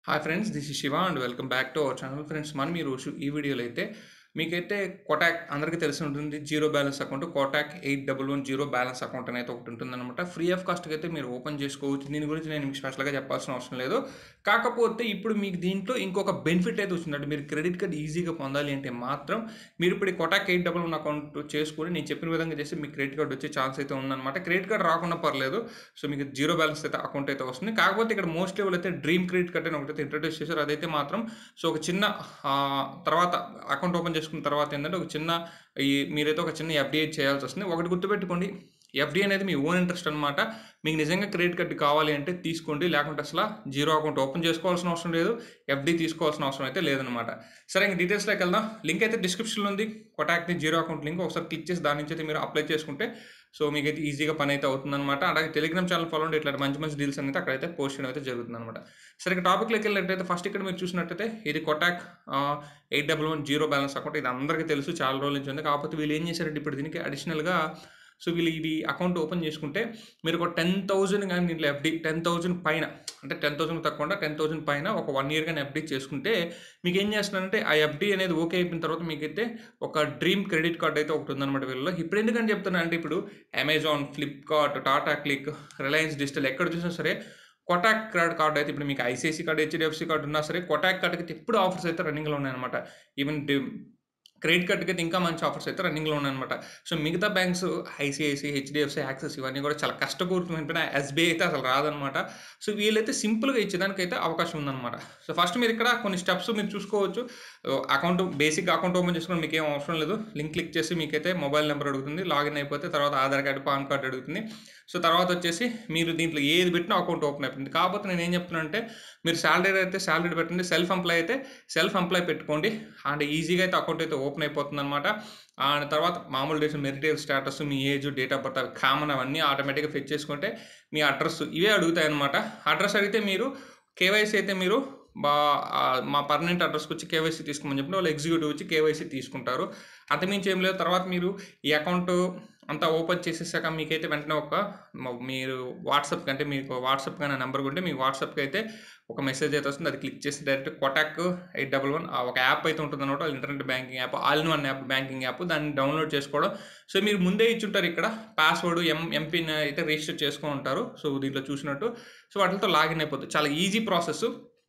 hi friends this is Shiva and welcome back to our channel friends మనం ఈ రోజు ఈ వీడియోలో అయితే మీకైతే కోటాక్ అందరికీ తెలిసి ఉంటుంది zero balance account Kotak eight double one zero balance account అనేది ఒకటి ఉంటుందన్నమాట ఫ్రీ ఆఫ్ కాస్ట్కి అయితే మీరు ఓపెన్ చేసుకోవచ్చు దీని గురించి నేను మీకు స్పెషల్గా చెప్పాల్సిన అవసరం లేదు కాకపోతే ఇప్పుడు మీకు దీంట్లో ఇంకొక బెనిఫిట్ అయితే వచ్చిందంటే మీరు క్రెడిట్ కార్డ్ ఈజీగా పొందాలి అంటే మాత్రం మీరు ఇప్పుడు ఈ Kotak eight double one account చేసుకొని నేను చెప్పిన విధంగా చేస్తే మీకు క్రెడిట్ కార్డ్ వచ్చే ఛాన్స్ అయితే ఉందన్నమాట క్రెడిట్ కార్డ్ రాకుండా పర్లేదు సో మీకు జీరో బ్యాలెన్స్ అయితే అకౌంట్ అయితే వస్తుంది కాకపోతే ఇక్కడ మోస్ట్ లెవెల్ అయితే డ్రీమ్ క్రెడిట్ కార్డ్ అని ఒకటైతే ఇంట్రడ్యూస్ చేశారు అదైతే మాత్రం సో ఒక చిన్న ఆ, తర్వాత అకౌంట్ ఓపెన్ చేసుకున్న తర్వాత ఏంటంటే ఒక చిన్న ఈ మీరైతే ఒక చిన్న ఎఫ్డిఐ చేయాల్సి వస్తుంది ఒకటి గుర్తుపెట్టుకోండి ఎఫ్డి అనేది మీ ఓన్ ఇంట్రెస్ట్ అనమాట మీకు నిజంగా క్రెడిట్ కార్డు కావాలి అంటే తీసుకోండి లేకుంటే అసలు జీరో అకౌంట్ ఓపెన్ చేసుకోవాల్సిన అవసరం లేదు ఎఫ్డి తీసుకోవాల్సిన అవసరం అయితే లేదనమాట సరే ఇంక డీటెయిల్స్లోకి వెళ్దాం లింక్ అయితే డిస్క్రిప్షన్లో ఉంది కొటాక్ని జీరో అకౌంట్ లింక్ ఒకసారి క్లిక్ చేసి దాని నుంచి అయితే మీరు అప్లై చేసుకుంటే సో మీకైతే ఈజీగా పని అయితే అవుతుందన్నమాట అలాగే టెలిగ్రామ్ ఛానల్ ఫాలో ఉంటే ఇట్లాంటి మంచి మంచి డీల్స్ అనేది అక్కడైతే పోస్ట్ చేయడం అయితే జరుగుతుందన్నమాట సరే ఇక టాపిక్లోకి వెళ్ళినట్టయితే ఫస్ట్ ఇక్కడ మీరు చూసినట్టయితే ఇది Kotak eight double one zero balance account ఇది అందరికీ తెలుసు చాలా రోజుల నుంచి ఉంది కాకపోతే వీళ్ళు ఏం చేశారంటే ఇప్పుడు దీనికి అడిషనల్గా సో వీళ్ళు ఇది అకౌంట్ ఓపెన్ చేసుకుంటే మీరు ఒక టెన్ థౌజండ్ కానీ దీంట్లో ఎఫ్డి టెన్ థౌజండ్ పైన అంటే టెన్ థౌసండ్ తక్కువ టెన్ థౌసండ్ పైన ఒక వన్ ఇయర్ కానీ ఎఫ్డి చేసుకుంటే మీకు ఏం చేస్తున్నారంటే ఆ ఎఫ్డి అనేది ఓకే అయిపోయిన తర్వాత మీకైతే ఒక డ్రీమ్ క్రెడిట్ కార్డ్ అయితే ఒకటి ఉందన్నమాట వీళ్ళలో ఇప్పుడు ఎందుకని చెప్తున్నా అంటే ఇప్పుడు Amazon Flipkart Tata CLiQ Reliance Digital ఎక్కడ చూసినా సరే కొటాక్ క్రెడిట్ కార్డ్ అయితే ఇప్పుడు మీకు ఐసిఐసి కార్డ్ హెచ్డిఎఫ్సి కార్డు ఉన్నా సరే కొటాక్ కార్డ్కి అయితే ఎప్పుడు ఆఫర్స్ అయితే రన్నింగ్లో ఉన్నాయన్నమాట ఈవెన్ క్రెడిట్ కార్డ్కి అయితే ఇంకా మంచి ఆఫర్స్ అయితే రన్నింగ్లో ఉన్నాయన్నమాట సో మిగతా బ్యాంక్స్ ఐసిఐసి హెచ్డిఎఫ్సి యాక్సెస్ ఇవన్నీ కూడా చాలా కష్టపూరితమైన ఎస్బీఐ అయితే అసలు రాదనమాట సో వీళ్ళైతే సింపుల్గా ఇచ్చేదానికి అయితే అవకాశం ఉందన్నమాట సో ఫస్ట్ మీరు ఇక్కడ కొన్ని స్టెప్స్ మీరు చూసుకోవచ్చు అకౌంట్ బేసిక్ అకౌంట్ ఓపెన్ చేసుకుని మీకు ఏం అవసరం లేదు లింక్ క్లిక్ చేసి మీకైతే మొబైల్ నెంబర్ అడుగుతుంది లాగిన్ అయిపోతే తర్వాత ఆధార్ కార్డు పాన్ కార్డు అడుగుతుంది సో తర్వాత వచ్చేసి మీరు దీంట్లో ఏది పెట్టినా అకౌంట్ ఓపెన్ అయిపోతుంది కాకపోతే నేను ఏం చెప్తున్నా అంటే మీరు శాలరీ అయితే శాలరీ పెట్టండి సెల్ఫ్ ఎంప్లాయ్ అయితే సెల్ఫ్ ఎంప్లాయ్ పెట్టుకోండి అండ్ ఈజీగా అయితే అకౌంట్ అయితే ఓపెన్ అయిపోతుంది అనమాట అండ్ తర్వాత మామూలు డేస్ మెరిటల్ స్టేటస్ మీ ఏజ్ డేట్ ఆఫ్ బర్త్ అవి కామన్ అవన్నీ ఆటోమేటిక్గా ఫెచ్ చేసుకుంటే మీ అడ్రస్ ఇవే అడుగుతాయి అనమాట అడ్రస్ అడిగితే మీరు కేవైసీ అయితే మీరు బా ఆ, మా పర్మనెంట్ అడ్రస్కి వచ్చి కేవైసీ తీసుకోమని చెప్పిన వాళ్ళు ఎగ్జిక్యూటివ్ వచ్చి కేవైసీ తీసుకుంటారు అంతమించి ఏం లేదు తర్వాత మీరు ఈ అకౌంట్ అంతా ఓపెన్ చేసేసాక మీకైతే వెంటనే ఒక మ- మీరు వాట్సాప్ అంటే మీకు వాట్సాప్ కానీ నెంబర్ ఉంటే మీ వాట్సాప్కి అయితే ఒక మెసేజ్ అయితే వస్తుంది అది క్లిక్ చేసి direct Kotak eight double one ఒక యాప్ అయితే ఉంటుంది అనమాట internet banking app all in one app banking app దాన్ని డౌన్లోడ్ చేసుకోవడం సో మీరు ముందే ఇచ్చుంటారు ఇక్కడ పాస్వర్డ్ ఎం ఎంపిన్ అయితే రిజిస్టర్ చేసుకొని ఉంటారు సో దీంట్లో చూసినట్టు సో వాటితో లాగిన్ అయిపోతుంది చాలా ఈజీ ప్రాసెస్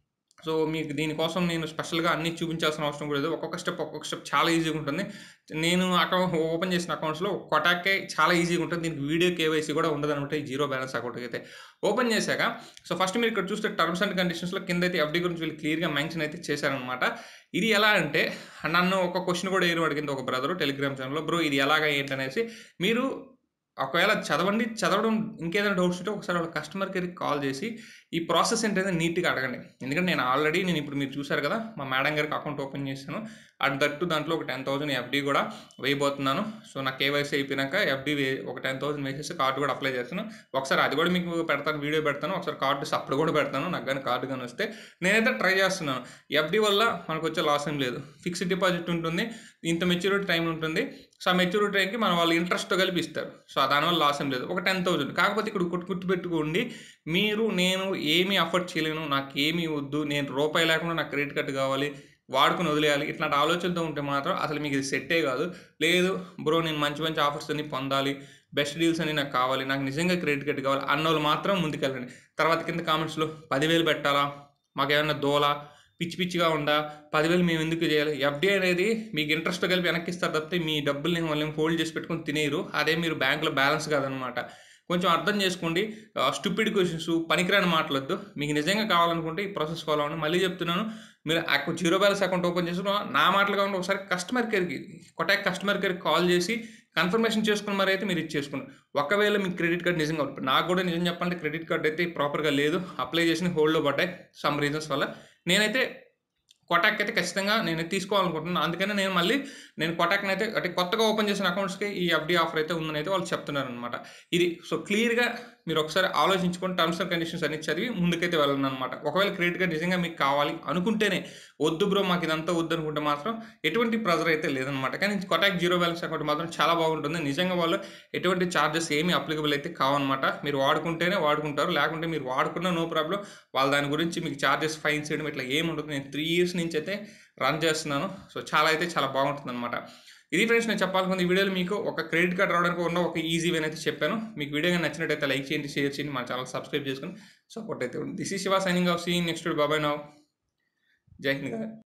సో మీకు దీనికోసం నేను స్పెషల్గా అన్ని చూపించాల్సిన అవసరం కూడా లేదు ఒక్కొక్క స్టెప్ ఒక్కొక్క స్టెప్ చాలా ఈజీగా ఉంటుంది నేను అకౌంట్ ఓపెన్ చేసిన అకౌంట్స్లో కొటాకే చాలా ఈజీగా ఉంటుంది దీనికి వీడియో కేవైసీ కూడా ఉండదు అనమాట ఈ జీరో బ్యాలెన్స్ అకౌంట్ అయితే ఓపెన్ చేశాక సో ఫస్ట్ మీరు ఇక్కడ చూస్తే టర్మ్స్ అండ్ కండిషన్స్లో కింద అయితే ఎఫ్డి గురించి వీళ్ళు క్లియర్గా మెన్షన్ అయితే చేశారనమాట ఇది ఎలా అంటే నన్ను ఒక క్వశ్చన్ కూడా ఏరు అడిగింది ఒక బ్రదర్ టెలిగ్రామ్ ఛానల్లో బ్రో ఇది ఎలాగా ఏంటనేసి మీరు ఒకవేళ చదవండి చదవడం ఇంకేదైనా డౌట్స్ ఉంటే ఒకసారి వాళ్ళ కస్టమర్ కేర్కి కాల్ చేసి ఈ ప్రాసెస్ ఏంటనేది నీట్గా అడగండి ఎందుకంటే నేను ఆల్రెడీ నేను ఇప్పుడు మీరు చూసారు కదా మా మేడం గారికి అకౌంట్ ఓపెన్ చేశాను అండ్ దట్టు దాంట్లో ఒక టెన్ థౌసండ్ ఎఫ్డీ కూడా వేయబోతున్నాను సో నా కేవైసీ అయిపోయినాక ఎఫ్డీ వే ఒక టెన్ థౌసండ్ వేసేసి కార్డు కూడా అప్లై చేస్తాను ఒకసారి అది కూడా మీకు పెడతాను వీడియో పెడతాను ఒకసారి కార్డు అప్పుడు కూడా పెడతాను నాకు కానీ కార్డు కానీ వస్తే నేనైతే ట్రై చేస్తున్నాను ఎఫ్డీ వల్ల మనకు వచ్చే లాస్ ఏం లేదు ఫిక్స్డ్ డిపాజిట్ ఉంటుంది ఇంత మెచ్యూరిటీ టైం ఉంటుంది సో ఆ మెచ్యూరిటీ టైంకి మన వాళ్ళు ఇంట్రెస్ట్ కలిపి ఇస్తారు సో దానివల్ల లాస్ ఏం లేదు ఒక టెన్ థౌసండ్ కాకపోతే ఇక్కడ గుర్తు గుర్తుపెట్టుకోండి మీరు నేను ఏమీ అఫోర్డ్ చేయలేను నాకు ఏమీ వద్దు నేను రూపాయి లేకుండా నాకు క్రెడిట్ కార్డు కావాలి వాడుకుని వదిలేయాలి ఇట్లాంటి ఆలోచనతో ఉంటే మాత్రం అసలు మీకు ఇది సెట్టే కాదు లేదు బ్రో నేను మంచి మంచి ఆఫర్స్ అన్ని పొందాలి బెస్ట్ డీల్స్ అని నాకు కావాలి నాకు నిజంగా క్రెడిట్ కార్డు కావాలి అన్నోళ్ళు మాత్రం ముందుకెళ్ళండి తర్వాత కింద కామెంట్స్లో పదివేలు పెట్టాలా మాకేమన్నా దోలా పిచ్చి పిచ్చిగా ఉందా పదివేలు మేము ఎందుకు చేయాలి ఎఫ్డీ అనేది మీకు ఇంట్రెస్ట్ కలిపి వెనక్కి ఇస్తారు తప్పితే మీ డబ్బుల్ని వాళ్ళని హోల్డ్ చేసి పెట్టుకొని తినేయరు అదే మీరు బ్యాంకులో బ్యాలెన్స్ కాదనమాట కొంచెం అర్థం చేసుకోండి స్టూపిడ్ క్వశ్చన్స్ పనికిరాని మాట్లాడద్దు మీకు నిజంగా కావాలనుకుంటే ఈ ప్రాసెస్ ఫాలో అవ్వండి మళ్ళీ చెప్తున్నాను మీరు account zero balance account open చేసుకున్న నా మాటలు కాకుండా ఒకసారి కస్టమర్ కేర్కి కొటాక్ కస్టమర్ కేర్కి కాల్ చేసి కన్ఫర్మేషన్ చేసుకున్న మరి అయితే మీరు ఇచ్చేసుకుని ఒకవేళ మీకు క్రెడిట్ కార్డ్ నిజంగా ఇప్పుడు నాకు కూడా నిజం చెప్పాలంటే క్రెడిట్ కార్డ్ అయితే ప్రాపర్గా లేదు అప్లై చేసిన హోల్డ్లో పడ్డాయి సమ్ రీజన్స్ వల్ల నేనైతే కొటాక్ అయితే ఖచ్చితంగా నేను తీసుకోవాలనుకుంటున్నాను అందుకని నేను మళ్ళీ నేను కొటాక్ని అయితే అంటే కొత్తగా ఓపెన్ చేసిన అకౌంట్స్కి ఈ ఎఫ్డి ఆఫర్ అయితే ఉందని అయితే వాళ్ళు చెప్తున్నారు అనమాట ఇది సో క్లియర్గా మీరు ఒకసారి ఆలోచించుకొని టర్మ్స్ అండ్ కండిషన్స్ అన్ని చదివి ముందుకైతే వెళ్ళండి అనమాట ఒకవేళ క్రెడిట్ కార్డ్ నిజంగా మీకు కావాలి అనుకుంటేనే వద్దు బ్రో మాకు ఇదంతా వద్దు అనుకుంటే మాత్రం ఎటువంటి ప్రెజర్ అయితే లేదనమాట కానీ కొటాక్ జీరో బ్యాలెన్స్ అకౌంట్ మాత్రం చాలా బాగుంటుంది నిజంగా వాళ్ళు ఎటువంటి ఛార్జెస్ ఏమీ అప్లికబుల్ అయితే కావన్నమాట మీరు వాడుకుంటేనే వాడుకుంటారు లేకుంటే మీరు వాడుకున్న నో ప్రాబ్లం వాళ్ళు దాని గురించి మీకు ఛార్జెస్ ఫైన్ చేయడం ఇట్లా ఏమి ఉండదు నేను త్రీ ఇయర్స్ నుంచి అయితే రన్ చేస్తున్నాను సో చాలా అయితే చాలా బాగుంటుంది అనమాట ఇది ఫ్రెండ్స్ నేను చెప్పాలనుకుంది ఈ వీడియోలో మీకు ఒక క్రెడిట్ కార్డ్ రావడానికి ఉన్న ఒక ఈజీ వేన్ అయితే చెప్పాను మీకు వీడియో కానీ నచ్చినట్టయితే లైక్ చేయండి షేర్ చేయండి మన ఛానల్ సబ్స్క్రైబ్ చేసుకొని సపోర్ట్ అయితే ఉంది this is Shiva signing off see next bye bye now Jai Hind గారు